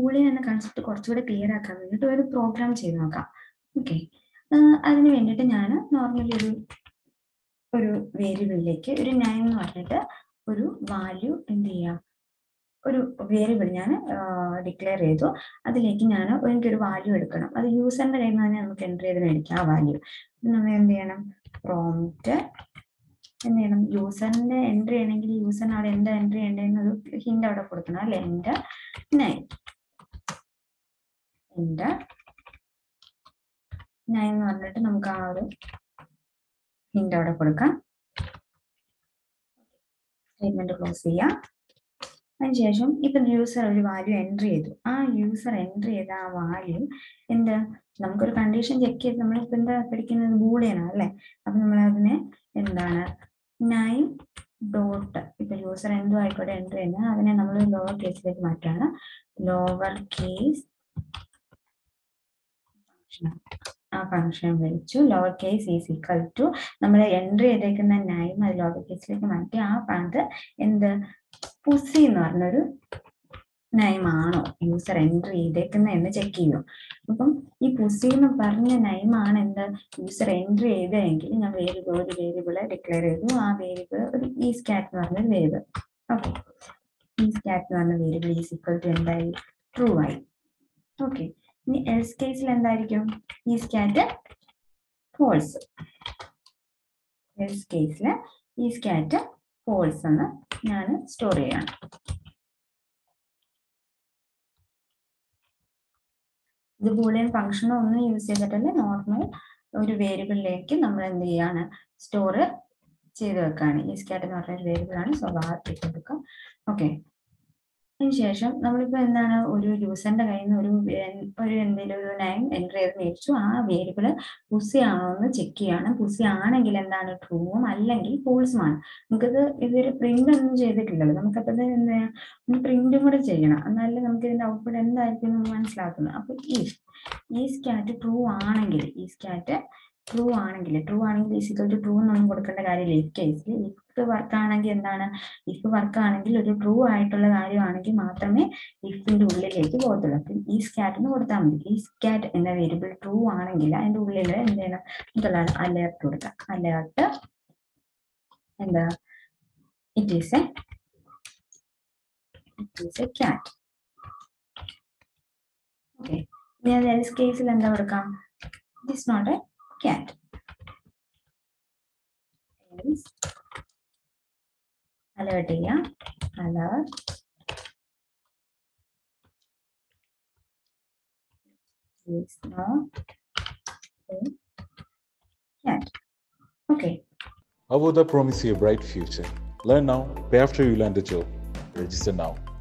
Boolean എന്ന concept കുറച്ചുകൂടെ clear ആക്കാൻ വേണ്ടിയിട്ട് ഒരു പ്രോഗ്രാം ചെയ്ത് നോക്കാം ഓക്കെ അതിന് വേണ്ടിയിട്ട് ഞാൻ നോർമലി ഒരു ഒരു വേരിയബിളിലേക്ക് ഒരു നയൻ എന്ന് പറഞ്ഞിട്ട് ഒരു വാല്യൂ എന്ത് ചെയ്യാം ഒരു വേരിയബിൾ ഞാൻ ഡിക്ലെയർ ചെയ്തു അതിലേക്ക് ഞാൻ എനിക്കൊരു വാല്യൂ എടുക്കണം അത് യൂസറിന്റെ കയ്യിൽ നിന്ന് തന്നെ നമുക്ക് എൻ്റർ ചെയ്ത് മേടിക്കാം ആ വാല്യൂ നമ്മൾ എന്ത് ചെയ്യണം പ്രോംപ്റ്റ് എന്ത് ചെയ്യണം യൂസറിന്റെ എൻട്രി ചെയ്യണമെങ്കിൽ യൂസറിന് അവിടെ എന്താ എൻട്രി ചെയ്യേണ്ടതെന്ന് ഒരു ഹിന്റ് അവിടെ കൊടുക്കണം അല്ലെ എൻ്റെ നയൻ എൻ്റെ നയൻ എന്ന് പറഞ്ഞിട്ട് നമുക്ക് ആ ഒരു ഹിന്റ് അവിടെ കൊടുക്കാം സ്റ്റേറ്റ്മെന്റ് ക്ലോസ് ചെയ്യാം അതിനുശേഷം ഇപ്പൊ യൂസർ ഒരു വാല്യൂ എൻട്രി ചെയ്തു ആ യൂസർ എൻട്രി ചെയ്ത ആ വാല്യൂ എന്ത് നമുക്കൊരു കണ്ടീഷൻ ചെക്ക് ചെയ്ത് നമ്മളിപ്പോ എന്താ പഠിക്കുന്നത് ബൂളിയനാണ് അല്ലെ അപ്പൊ നമ്മൾ അതിനെ എന്താണ് നയൻ ഡോട്ട് ഇപ്പൊ യൂസർ എന്തോ ആയിക്കോട്ടെ എൻട്രി ചെയ്യുന്നത് അതിനെ നമ്മൾ ലോവർ കേസിലേക്ക് മാറ്റാണ് ലോവർ കേസ് ആ ഫംഗ്ഷൻ വിളിച്ചു lower case is equal to നമ്മൾ എൻട്രി ചെയ്തേക്കുന്ന നൈം അത് ലോവർ കേസിലേക്ക് മാറ്റി ആ അത് എന്ത് പുസി എന്ന് പറഞ്ഞൊരു നയമാണോ യൂസർ എൻട്രി ചെയ്തേക്കുന്ന എന്ന് ചെക്ക് ചെയ്യും അപ്പം ഈ പുസി എന്ന് പറഞ്ഞ നയമാണ് എന്ത് യൂസർ എൻട്രി ചെയ്തതെങ്കിൽ ഞാൻ വേരിയബിൾ ഒരു വേരിയബിൾ ഡിക്ലെയർ ചെയ്തു ആ വേരിയബിൾ ഒരു ഈ സ്കാറ്റ് എന്ന് പറഞ്ഞൊരു വേരിയബിൾ ഓക്കെ ഈ സ്കാറ്റ് എന്ന് പറഞ്ഞ വേരിയബിൾ ഈസ് ഈക്വൽ ടു എന്തായി ട്രൂ ആയി ഓക്കെ ഇനി എൽസ് കേസിൽ എന്തായിരിക്കും ഈ സ്കാറ്റ് ഫോൾസ് എൽസ് കേസിൽ ഈ സ്കാറ്റ് ഫോൾസ് എന്ന് ഞാൻ സ്റ്റോർ ചെയ്യാണ് ഇത് ബൂളിയൻ ഫംഗ്ഷനോ ഒന്നും യൂസ് ചെയ്തിട്ടല്ല നോർമൽ ഒരു വേരിയബിളിലേക്ക് നമ്മൾ എന്ത് ചെയ്യാണ് സ്റ്റോർ ചെയ്ത് വെക്കാണ് ഈ സ്കാറ്റ് എന്ന് പറഞ്ഞ ഒരു വേരിയബിൾ ആണ് സോ വാർ കൊടുക്കാം ഓക്കെ അതിനുശേഷം നമ്മളിപ്പോ എന്താണ് ഒരു യൂസറിന്റെ കയ്യിൽ നിന്ന് ഒരു ഒരു എന്തെങ്കിലും ഒരു നയം എൻ്റർ ചെയ്ത് മേടിച്ചു ആ വേരിയബിൾ പുസി ആണോ എന്ന് ചെക്ക് ചെയ്യണം പുസി ആണെങ്കിൽ എന്താണ് ട്രൂവും അല്ലെങ്കിൽ ഫോൾസുമാണ് നമുക്കിത് ഇതൊരു പ്രിന്റ് ഒന്നും ചെയ്തിട്ടില്ലല്ലോ നമുക്കപ്പോൾ ഇത് എന്താ ഒന്ന് പ്രിന്റും കൂടെ ചെയ്യണം എന്നാലേ നമുക്ക് ഇതിന്റെ ഔട്ട്പുട്ട് എന്തായിരിക്കും എന്ന് മനസ്സിലാക്കുന്നത് അപ്പൊ ഈ ഈ സ്കാറ്റ് ട്രൂ ആണെങ്കിൽ ഈ സ്കാറ്റ് ട്രൂ ആണെങ്കിൽ ട്രൂ ആണെങ്കിൽ ഈസിക്കൽ ടു ട്രൂ എന്നൊന്നും കൊടുക്കേണ്ട കാര്യമില്ല ഇഫ് കേസിൽ ഇഫ് വർക്ക് ആണെങ്കിൽ എന്താണ് ഇഫ് വർക്ക് ആണെങ്കിൽ ഒരു ട്രൂ ആയിട്ടുള്ള കാര്യമാണെങ്കിൽ മാത്രമേ ഇഫിന്റെ ഉള്ളിലേക്ക് പോകത്തുള്ളൂ അപ്പം ഈ സ്കാറ്റിന് കൊടുത്താൽ മതി ഈ സ്കാറ്റ് എന്ന വേരിയബിൾ ട്രൂ ആണെങ്കിൽ അതിന്റെ ഉള്ളിൽ എന്ത് ചെയ്യണം നമുക്കുള്ള അലേർട്ട് കൊടുക്കാം അലേർട്ട് എന്താ it is a it is a cat okay ഇനി അത് എൽസ് കേസിൽ എന്താ കൊടുക്കാം it is not a cat. Else, alert ചെയ്യാം alert is not a cat. Okay. Avoda promise you a bright future. Learn now, pay after you land a job. Register now.